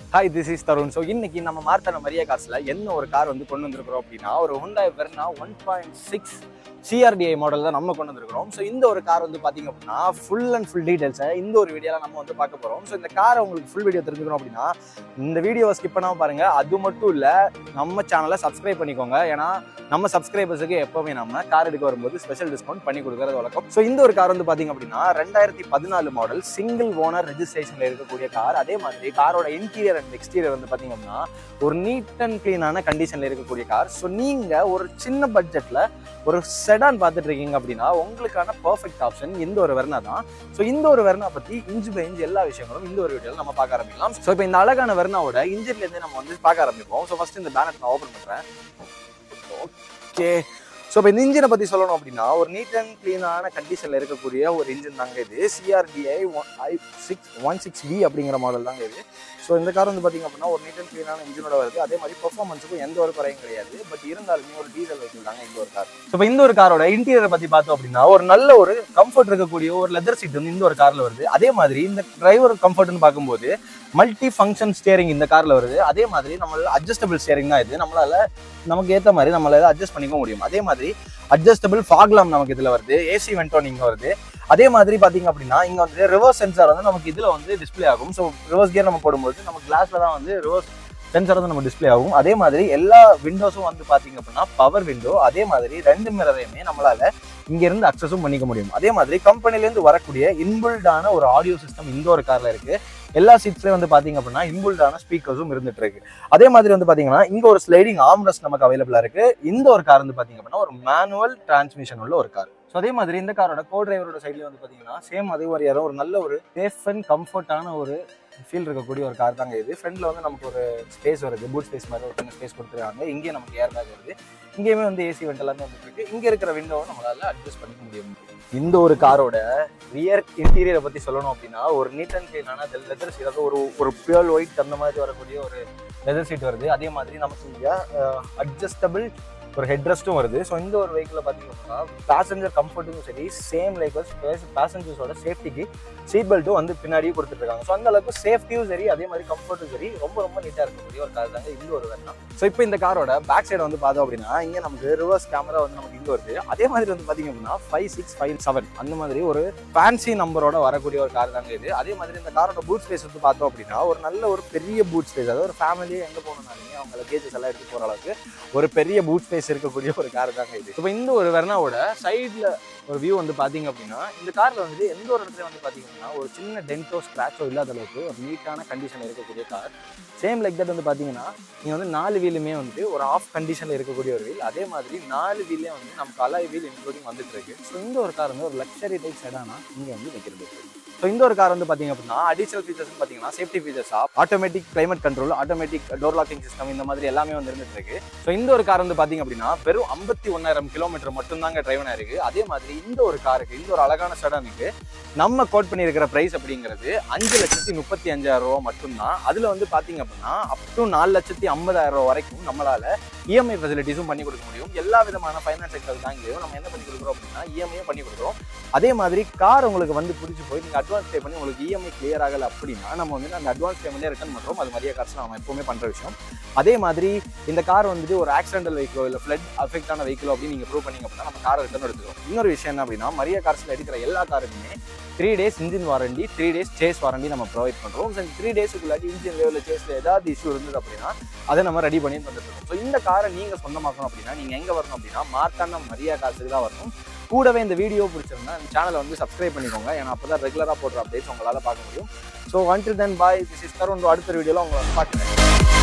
hi this is Tarun so இன்னைக்கு நம்ம மார்த்தான மரியா காசில் என்ன ஒரு கார் வந்து கொண்டு வந்திருக்கிறோம் அப்படின்னா ஒரு Hyundai Verna one point six CRDI model தான் நம்ம கொண்டு வந்திருக்கிறோம் ஸோ இந்த ஒரு கார் வந்து பார்த்தீங்க அப்படின்னா ஃபுல் அண்ட் ஃபுல் டீடைல்ஸை இந்த ஒரு வீடியோவில் நம்ம வந்து பார்க்க போகிறோம் ஸோ இந்த காரை உங்களுக்கு ஃபுல் வீடியோ தெரிஞ்சுக்கணும் அப்படின்னா இந்த வீடியோவை ஸ்கிப் பண்ணாமல் பாருங்க அது மட்டும் இல்லை நம்ம சேனலை சப்ஸ்கிரைப் பண்ணிக்கோங்க ஏன்னா நம்ம சப்ஸ்கிரைபர்ஸுக்கு எப்போவுமே நம்ம கார் எடுக்க வரும்போது ஸ்பெஷல் டிஸ்கவுண்ட் பண்ணி கொடுக்கறது வழக்கம் ஸோ இந்த ஒரு கார் வந்து பார்த்தீங்க அப்படின்னா ரெண்டாயிரத்தி பதினாலு மாடல் சிங்கிள் ஓனர் ரெஜிஸ்ட்ரேஷனில் இருக்கக்கூடிய கார் அதே மாதிரி காரோட இன்டீரியர் அண்ட் எக்ஸ்டீரியர் வந்து பார்த்தீங்க அப்படின்னா ஒரு நீட் அண்ட் க்ளீனான கண்டிஷனில் இருக்கக்கூடிய கார் ஸோ நீங்கள் ஒரு சின்ன பட்ஜெட்டில் ஒரு செடான் பார்த்துட்டு இருக்கீங்க அப்படின்னா உங்களுக்கான பர்ஃபெக்ட் ஆப்ஷன் இந்த ஒரு வெர்னா தான் ஸோ இந்த ஒரு வெர்னா பற்றி இன்ச் பை இன்ச் எல்லா விஷயங்களும் இந்த ஒரு வீடியோவில் நம்ம பார்க்க ஆரம்பிக்கலாம் ஸோ இப்போ இந்த அழகான வெர்னாவோட இன்ஜின்லேருந்து நம்ம வந்து பார்க்க ஆரம்பிப்போம் ஸோ ஃபர்ஸ்ட் இந்த பேனட் நான் ஓப்பன் பண்ணுறேன் ஓகே ஸோ இப்போ இந்த இன்ஜினை பற்றி சொல்லணும் அப்படின்னா ஒரு நீட் அண்ட் க்ளீனான கண்டிஷனில் இருக்கக்கூடிய ஒரு இன்ஜின் தாங்க இது CRDI one I six one six V அப்படிங்கிற மாடல் தாங்க இது ஸோ இந்த கார் வந்து பார்த்தீங்க அப்படின்னா ஒரு நீட் அண்ட் க்ளீனான இன்ஜினோட வருது அதே மாதிரி பெர்ஃபார்மன்ஸுக்கும் எந்த ஒரு குறையும் கிடையாது பட் இருந்தாலுமே ஒரு டீசல் வெஹிக்கிள் தாங்க இந்த ஒரு கார் ஸோ இப்போ இந்த ஒரு காரோட இன்டீரியரை பற்றி பார்த்தோம் அப்படின்னா ஒரு நல்ல ஒரு கம்ஃபர்ட் இருக்கக்கூடிய ஒரு லெதர் சீட் வந்து இந்த ஒரு காரில் வருது அதே மாதிரி இந்த டிரைவர் கம்ஃபர்ட்னு பார்க்கும்போது மல்டி ஃபங்க்ஷன் ஸ்டியரிங் இந்த காரில் வருது அதே மாதிரி நம்மளால அட்ஜஸ்டபிள் ஸ்டியரிங் தான் இது நம்மளால நமக்கு ஏற்ற மாதிரி நம்மளால அட்ஜஸ்ட் பண்ணிக்க முடியும் அதே மாதிரி அட்ஜஸ்டபிள் ஃபாக்லாம் நமக்கு இதில் வருது ஏசி வென்டோன் இங்கே வருது அதே மாதிரி பார்த்தீங்க அப்படின்னா இங்கே வந்து ரிவர்ஸ் சென்சார் வந்து நமக்கு இதில் வந்து டிஸ்ப்ளே ஆகும் ஸோ ரிவர்ஸ் கியர் நம்ம போடும்போது நம்ம கிளாஸில் தான் வந்து ரிவர்ஸ் சென்சார் வந்து நம்ம டிஸ்ப்ளே ஆகும் அதே மாதிரி எல்லா விண்டோஸும் வந்து பார்த்தீங்க அப்படின்னா பவர் விண்டோ அதே மாதிரி ரெண்டு மிரரையுமே நம்மளால இங்கேருந்து அக்சஸும் பண்ணிக்க முடியும் அதே மாதிரி கம்பெனிலேருந்து வரக்கூடிய இன்பில்டான ஒரு ஆடியோ சிஸ்டம் இந்த ஒரு காரில் இருக்கு எல்லா சீட்ஸ்லேயும் வந்து பார்த்தீங்க அப்படின்னா இன்பில்டான ஸ்பீக்கர்ஸும் இருந்துட்டு இருக்கு அதே மாதிரி வந்து பார்த்தீங்கன்னா இங்கே ஒரு ஸ்லைடிங் ஆம்ரஸ் நமக்கு அவைலபிளாக இருக்கு இந்த ஒரு கார் வந்து பார்த்தீங்க அப்படின்னா ஒரு மேனுவல் டிரான்ஸ்மிஷன் உள்ள ஒரு கார் ஸோ அதே மாதிரி இந்த காரோட கோ டிரைவரோட சைட்லேயே வந்து பார்த்தீங்கன்னா சேம் அதே மாதிரி யாரும் ஒரு நல்ல ஒரு சேஃப் அண்ட் கம்ஃபர்ட்டான ஒரு ஃபீல் இருக்கக்கூடிய ஒரு கார் தாங்க இது ஃப்ரண்ட்ல வந்து நமக்கு ஒரு ஸ்பேஸ் வருது பூட் ஸ்பேஸ் மாதிரி ஒரு சின்ன ஸ்பேஸ் கொடுத்துருக்காங்க இங்கேயும் நமக்கு ஏர் பேக் வருது இங்கேயுமே வந்து ஏசி வெண்ட் எல்லாமே வந்துட்டு இருக்கு இங்க இருக்கிற விண்டோவை நம்மளால அட்ஜஸ்ட் பண்ணிக்க முடியும் இந்த ஒரு காரோட ரியர் இன்டீரியரை பத்தி சொல்லணும் அப்படின்னா ஒரு நீட் அண்ட் கிளீனான லெதர் சீட் அதாவது ஒரு ஒரு பியூர் ஒயிட் அந்த மாதிரி வரக்கூடிய ஒரு லெதர் சீட் வருது அதே மாதிரி நமக்கு இங்கே அட்ஜஸ்டபிள் ஒரு ஹெட் ரெஸ்ட்டும் வருது ஸோ இந்த ஒரு வெஹிக்கிள் பார்த்தீங்கன்னா பேசஞ்சர் கம்ஃபர்ட்டுக்கும் சரி சேம் லைக் பேசஞ்சர்ஸோட சேஃப்டிக்கு சீட் பெல்ட்டும் வந்து பின்னாடியே கொடுத்துருக்காங்க ஸோ அந்த அளவுக்கு சேஃப்டியும் சரி அதே மாதிரி கம்ஃபர்ட்டும் சரி ரொம்ப ரொம்ப நீட்டாக இருக்கக்கூடிய ஒரு கார் தாங்க இந்த ஒரு வேணா ஸோ இப்போ இந்த காரோட பேக் சைடு வந்து பார்த்தோம் அப்படின்னா இங்கே நமக்கு ரிவர்ஸ் கேமரா வந்து நமக்கு இங்கே வருது அதே மாதிரி வந்து பார்த்தீங்க அப்படின்னா ஃபைவ் சிக்ஸ் ஃபைவ் செவன் அந்த மாதிரி ஒரு ஃபேன்சி நம்பரோட வரக்கூடிய ஒரு கார் தாங்க இது அதே மாதிரி இந்த காரோட பூட் ஸ்பேஸ் வந்து பார்த்தோம் அப்படின்னா ஒரு நல்ல ஒரு பெரிய பூட் ஸ்பேஸ் அதாவது ஒரு ஃபேமிலியே எங்கே போகணும்னாலுமே அவங்க லக்கேஜஸ் எல்லாம் எடுத்து போகிற அளவுக்கு ஒரு பெரிய பூட் ஸ்பேஸ் இருக்கக்கூடிய ஒரு கார் தாங்க இது இப்போ இந்த ஒரு வெர்னாவோட சைடில் ஒரு வியூ வந்து பார்த்தீங்க அப்படின்னா இந்த காரில் வந்து எந்த ஒரு இடத்துல வந்து பார்த்தீங்க அப்படின்னா ஒரு சின்ன டென்ட்டோ ஸ்க்ராச்சோ இல்லாத அளவுக்கு ஒரு நீட்டான கண்டிஷனில் இருக்கக்கூடிய கார் சேம் லைக் தட் வந்து பார்த்தீங்கன்னா நீங்கள் வந்து நாலு வீலுமே வந்து ஒரு ஆஃப் கண்டிஷனில் இருக்கக்கூடிய ஒரு வீல் அதே மாதிரி நாலு வீலே வந்து நமக்கு அலாய் வீல் இன்க்ளூடிங் வந்துட்டு இருக்கு ஸோ இந்த ஒரு கார் வந்து ஒரு லக்ஸரி டைப் செடானா இங்கே வந்து வைக்கிறது ஸோ இந்த ஒரு கார் வந்து பார்த்தீங்க அப்படின்னா அடிஷனல் ஃபீச்சர்ஸ் பார்த்தீங்கன்னா சேஃப்டி ஃபீச்சர்ஸா automatic climate control automatic door locking system இந்த மாதிரி எல்லாமே வந்து இருந்துட்டு இருக்கு ஸோ இந்த ஒரு கார் வந்து பார்த்தீங்க அப்படின்னா வெறும் ஐம்பத்தி ஒன்னாயிரம் கிலோமீட்டர் மட்டும்தாங்க டிரைவன் ஆயிருக்கு அதே மாதிரி இந்த ஒரு காருக்கு இந்த ஒரு அழகான சடனுக்கு நம்ம கோட் பண்ணியிருக்கிற ப்ரைஸ் அப்படிங்கிறது அஞ்சு லட்சத்தி முப்பத்தி அஞ்சாயிரம் ரூபா மட்டும்தான் அதில் வந்து பார்த்தீங்க அப்படின்னா அப் டு நாலு லட்சத்தி ஐம்பதாயிரம் ரூபா வரைக்கும் நம்மளால இஎம்ஐ ஃபெசிலிட்டிஸும் பண்ணி கொடுக்க முடியும் எல்லா விதமான ஃபைனான்ஸ் செக்டர் தாங்கியும் நம்ம என்ன பண்ணி கொடுக்குறோம் அப்படின்னா இஎம்ஐயும் பண்ணி கொடுக்குறோம் அதே மாதிரி கார் உங்களுக்கு வந்து பிடிச்சி போய் நீங்கள் அட்வான்ஸ் பே பண்ணி உங்களுக்கு இஎம்ஐ கிளியர் ஆகலை அப்படின்னா நம்ம வந்து அந்த அட்வான்ஸ் பேமெண்ட்டே ரிட்டர்ன் பண்ணுறோம் அது மாதிரியே கார்ஸ் நம்ம எப்பவுமே பண்ணுற விஷயம் அதே மாதிரி இந்த கார் வந்துட்டு ஒரு ஆக்சிடென்டல் வெஹிக்கிளோ இல்லை ஃப்ளட் அஃபெக்ட் ஆன வெஹிக்கிளோ அப்படின்னு நீங்கள் ப்ரூவ் பண்ணீங்க அப்படின்னா நம்ம காரை ரிட்டர்ன் எடுத்துக்கிறோம் இன்னொரு விஷயம் என்ன அப்படின்னா மரியா கார்ஸில் எடுக்கிற எல்லா காருக்குமே three days engine warranty three days chassis warranty நம்ம ப்ரொவைட் பண்ணுறோம் ஸோ த்ரீ டேஸுக்குள்ளாட்டி இன்ஜின் லெவலில் சேஸில் ஏதாவது இஷ்யூ இருந்தது அப்படின்னா அதை நம்ம ரெடி பண்ணி வந்துட்டு ஸோ இந்த காரை நீங்கள் சொந்தமாக்கணும் அப்படின்னா நீங்கள் எங்கே வரணும் அப்படின்னா மார்த்தாண்டம் மரியா காசுக்கு தான் வரணும் கூடவே இந்த வீடியோ பிடிச்சிருந்தா இந்த சேனலை வந்து சப்ஸ்கிரைப் பண்ணிக்கோங்க ஏன்னா அப்போ தான் ரெகுலராக போடுற அப்டேட்ஸ் உங்களால் பார்க்க முடியும் so until then bye this is Tarun அடுத்த வீடியோவில் உங்களை வந்து பார்க்குறேன்